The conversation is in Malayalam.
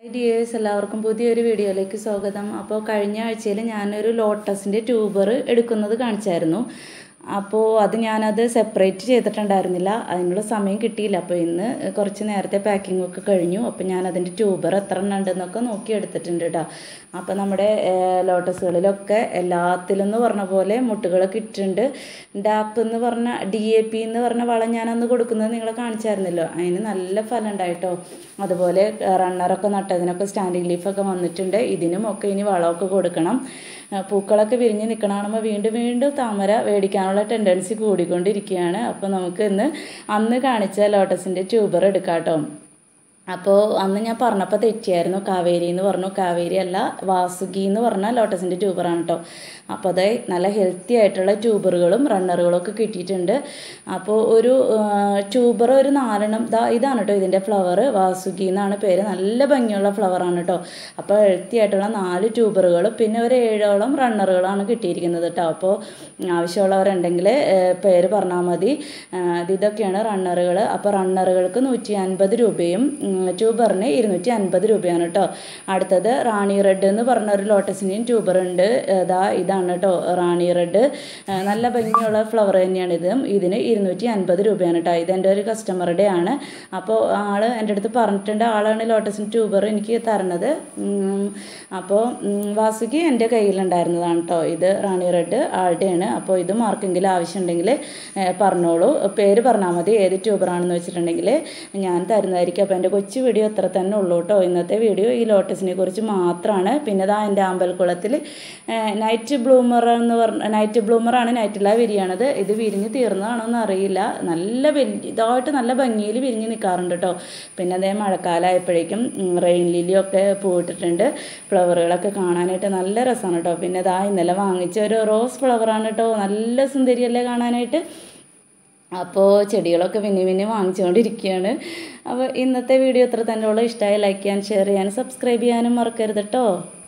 ഡിയേഴ്സ് എല്ലാവർക്കും പുതിയൊരു വീഡിയോയിലേക്ക് സ്വാഗതം അപ്പോൾ കഴിഞ്ഞ ആഴ്ചയിൽ ഞാനൊരു ലോട്ടസിൻ്റെ ട്യൂബർ എടുക്കുന്നത് കാണിച്ചായിരുന്നു അപ്പോൾ അത് ഞാനത് സെപ്പറേറ്റ് ചെയ്തിട്ടുണ്ടായിരുന്നില്ല അതിനുള്ള സമയം കിട്ടിയില്ല അപ്പോൾ ഇന്ന് കുറച്ച് നേരത്തെ പാക്കിംഗ് ഒക്കെ കഴിഞ്ഞു അപ്പോൾ ഞാൻ അതിൻ്റെ ട്യൂബർ എത്ര എണ്ണം ഉണ്ടെന്നൊക്കെ നോക്കി എടുത്തിട്ടുണ്ട് കേട്ടോ അപ്പോൾ നമ്മുടെ ലോട്ടസുകളിലൊക്കെ എല്ലാത്തിലും എന്ന് പറഞ്ഞ പോലെ മുട്ടുകളൊക്കെ ഇട്ടിട്ടുണ്ട് ഡാപ്പ് എന്ന് പറഞ്ഞ ഡി എ പി എന്ന് പറഞ്ഞ വളം ഞാനന്ന് കൊടുക്കുന്നത് നിങ്ങളെ കാണിച്ചായിരുന്നല്ലോ അതിന് നല്ല ഫലം ഉണ്ടായിട്ടോ അതുപോലെ റണ്ണറൊക്കെ നട്ടതിനൊക്കെ സ്റ്റാൻഡിങ് ലീഫൊക്കെ വന്നിട്ടുണ്ട് ഇതിനും ഒക്കെ ഇനി വളമൊക്കെ കൊടുക്കണം പൂക്കളൊക്കെ വിരിഞ്ഞ് നിൽക്കണ കാണുമ്പോൾ വീണ്ടും വീണ്ടും താമര മേടിക്കാനുള്ള ടെൻഡൻസി കൂടിക്കൊണ്ടിരിക്കുകയാണ് അപ്പോൾ നമുക്ക് ഇന്ന് അന്ന് കാണിച്ച ലോട്ടസിൻ്റെ ട്യൂബർ എടുക്കാം കേട്ടോ അപ്പോൾ അന്ന് ഞാൻ പറഞ്ഞപ്പോൾ തെറ്റിയായിരുന്നു കാവേരി എന്ന് പറഞ്ഞു കാവേരി അല്ല വാസുകി എന്ന് പറഞ്ഞ ലോട്ടസിൻ്റെ ട്യൂബറാണ് കേട്ടോ അപ്പോൾ അത് നല്ല ഹെൽത്തി ആയിട്ടുള്ള ട്യൂബറുകളും റണ്ണറുകളും ഒക്കെ കിട്ടിയിട്ടുണ്ട് അപ്പോൾ ഒരു ട്യൂബർ ഒരു നാലെണ്ണം ഇതാ ഇതാണ് കേട്ടോ ഇതിൻ്റെ ഫ്ലവർ വാസുകി എന്നാണ് പേര് നല്ല ഭംഗിയുള്ള ഫ്ലവറാണ് കേട്ടോ അപ്പോൾ ഹെൽത്തി ആയിട്ടുള്ള നാല് ട്യൂബറുകളും പിന്നെ ഒരു ഏഴോളം റണ്ണറുകളാണ് കിട്ടിയിരിക്കുന്നത് കേട്ടോ അപ്പോൾ ആവശ്യമുള്ളവരുണ്ടെങ്കിൽ പേര് പറഞ്ഞാൽ മതി ഇതൊക്കെയാണ് റണ്ണറുകൾ അപ്പോൾ റണ്ണറുകൾക്ക് നൂറ്റി അൻപത് രൂപയും ട്യൂബറിന് ഇരുന്നൂറ്റി അൻപത് രൂപയാണ് കേട്ടോ അടുത്തത് റാണി റെഡ് എന്ന് പറഞ്ഞ ഒരു ലോട്ടസിൻ്റെയും ട്യൂബർ ഉണ്ട് ഇതാ ഇതാണ് കേട്ടോ റാണി റെഡ് നല്ല ഭംഗിയുള്ള ഫ്ലവർ തന്നെയാണ് ഇത് ഇതിന് ഇരുന്നൂറ്റി അൻപത് രൂപയാണ് കേട്ടോ ഇത് എൻ്റെ ഒരു കസ്റ്റമറുടെ ആണ് അപ്പോൾ ആൾ എൻ്റെ അടുത്ത് പറഞ്ഞിട്ടുണ്ട് ആളാണ് ലോട്ടസിൻ്റെ ട്യൂബർ എനിക്ക് തരണത് അപ്പോൾ വാസുകി എൻ്റെ കയ്യിലുണ്ടായിരുന്നതാണ് കേട്ടോ ഇത് റാണി റെഡ് ആളുടെയാണ് അപ്പോൾ ഇത് മാർക്കെങ്കിലും ആവശ്യമുണ്ടെങ്കിൽ പറഞ്ഞോളൂ പേര് പറഞ്ഞാൽ മതി ഏത് ട്യൂബറാണെന്ന് വെച്ചിട്ടുണ്ടെങ്കിൽ ഞാൻ തരുന്നതായിരിക്കും അപ്പോൾ എൻ്റെ കൊച്ചു വീഡിയോ അത്ര തന്നെ ഉള്ളൂ കേട്ടോ ഇന്നത്തെ വീഡിയോ ഈ ലോട്ടസിനെ കുറിച്ച് മാത്രമാണ് പിന്നെ ഇതാ എൻ്റെ അമ്പലക്കുളത്തിൽ നൈറ്റ് ബ്ലൂമർ എന്ന് പറഞ്ഞ നൈറ്റ് ബ്ലൂമറാണ് നൈറ്റില വിരിയണത് ഇത് വിരിഞ്ഞ് തീർന്നതാണോന്ന് അറിയില്ല നല്ല വലിയ ഇതായിട്ട് നല്ല ഭംഗിയിൽ വിരിഞ്ഞ് നിൽക്കാറുണ്ട് കേട്ടോ പിന്നെ അതേ മഴക്കാലമായപ്പോഴേക്കും റെയിൻ ലിലിയൊക്കെ പൂവിട്ടിട്ടുണ്ട് ഫ്ലവറുകളൊക്കെ കാണാനായിട്ട് നല്ല രസമാണ് കേട്ടോ പിന്നെ ഇതാ ഇന്നലെ വാങ്ങിച്ച ഒരു റോസ് ഫ്ലവറാണ് കേട്ടോ നല്ല സുന്ദരിയല്ലേ കാണാനായിട്ട് അപ്പോൾ ചെടികളൊക്കെ പിന്നെ പിന്നെ വാങ്ങിച്ചുകൊണ്ടിരിക്കുകയാണ് അപ്പോൾ ഇന്നത്തെ വീഡിയോ ഇത്ര തന്നെ ഉള്ളൂ ഇഷ്ടമായി ലൈക്ക് ചെയ്യാൻ ഷെയർ ചെയ്യാനും സബ്സ്ക്രൈബ് ചെയ്യാനും മറക്കരുത് കേട്ടോ